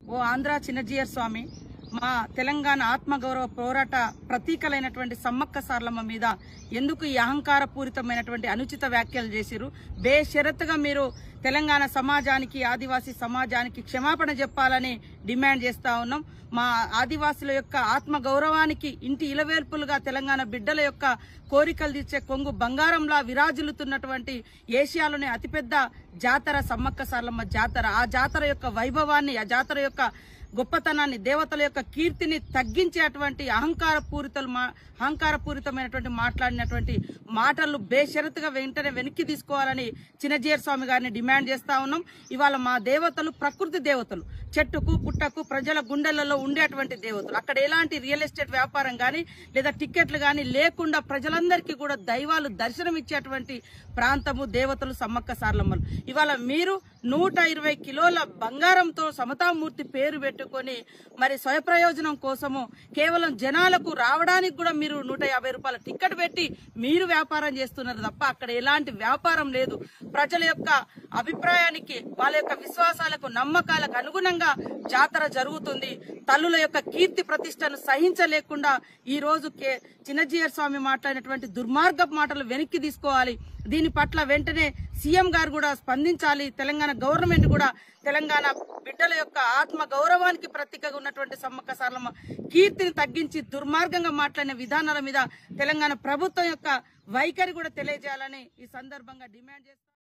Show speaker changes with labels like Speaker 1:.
Speaker 1: ఓ ఆంధ్ర చిన్నజీయర్ స్వామి మా తెలంగాణ ఆత్మగౌరవ పోరాట ప్రతీకలైనటువంటి సమ్మక్క సార్లమ్మ మీద ఎందుకు ఈ అహంకార పూరితమైనటువంటి అనుచిత వ్యాఖ్యలు చేసిరు బేషరతుగా మీరు తెలంగాణ సమాజానికి ఆదివాసీ సమాజానికి క్షమాపణ చెప్పాలని డిమాండ్ చేస్తా ఉన్నాం మా ఆదివాసుల యొక్క ఆత్మ గౌరవానికి ఇంటి ఇలవేల్పులుగా తెలంగాణ బిడ్డల యొక్క కోరికలు తీర్చే కొంగు బంగారంలా విరాజిల్లుతున్నటువంటి ఏషియాలోనే అతిపెద్ద జాతర సమ్మక్క సార్లమ్మ జాతర ఆ జాతర యొక్క వైభవాన్ని ఆ జాతర యొక్క గొప్పతనాన్ని దేవతల యొక్క కీర్తిని తగ్గించేటువంటి అహంకార పూరితలు అహంకార పూరితమైనటువంటి మాట్లాడినటువంటి మాటలు బేషరతుగా వెంటనే వెనక్కి తీసుకోవాలని చిన్నజీయర్ స్వామి గారిని డిమాండ్ చేస్తా ఉన్నాం ఇవాళ మా దేవతలు ప్రకృతి దేవతలు చెట్టుకు పుట్టకు ప్రజల గుండెలలో ఉండేటువంటి దేవతలు అక్కడ ఎలాంటి రియల్ ఎస్టేట్ వ్యాపారం కానీ లేదా టికెట్లు కానీ లేకుండా ప్రజలందరికీ కూడా దైవాలు దర్శనం ఇచ్చేటువంటి ప్రాంతము దేవతలు సమ్మక్క సార్లమ్మలు ఇవాళ మీరు నూట ఇరవై కిలోల బంగారంతో సమతామూర్తి పేరు పెట్టుకొని మరి స్వయప్రయోజనం కోసము కేవలం జనాలకు రావడానికి కూడా మీరు నూట యాభై రూపాయల టికెట్ పెట్టి మీరు వ్యాపారం చేస్తున్నారు తప్ప అక్కడ ఎలాంటి వ్యాపారం లేదు ప్రజల యొక్క అభిప్రాయానికి వాళ్ళ యొక్క విశ్వాసాలకు నమ్మకాలకు అనుగుణంగా జాతర జరుగుతుంది తల్లుల యొక్క కీర్తి ప్రతిష్టను సహించలేకుండా ఈ రోజు కే- చిన్నజీయర్ స్వామి మాట్లాడినటువంటి దుర్మార్గపు మాటలు వెనక్కి తీసుకోవాలి దీని పట్ల వెంటనే సీఎం గారు కూడా స్పందించాలి తెలంగాణ గవర్నమెంట్ కూడా తెలంగాణ బిడ్డల యొక్క ఆత్మ గౌరవానికి ప్రతీకగా ఉన్నటువంటి సమ్మక్క సారలమ్మ కీర్తిని తగ్గించి దుర్మార్గంగా మాట్లాడిన విధానాల మీద తెలంగాణ ప్రభుత్వం యొక్క వైఖరి కూడా తెలియజేయాలని ఈ సందర్భంగా డిమాండ్ చేస్తాం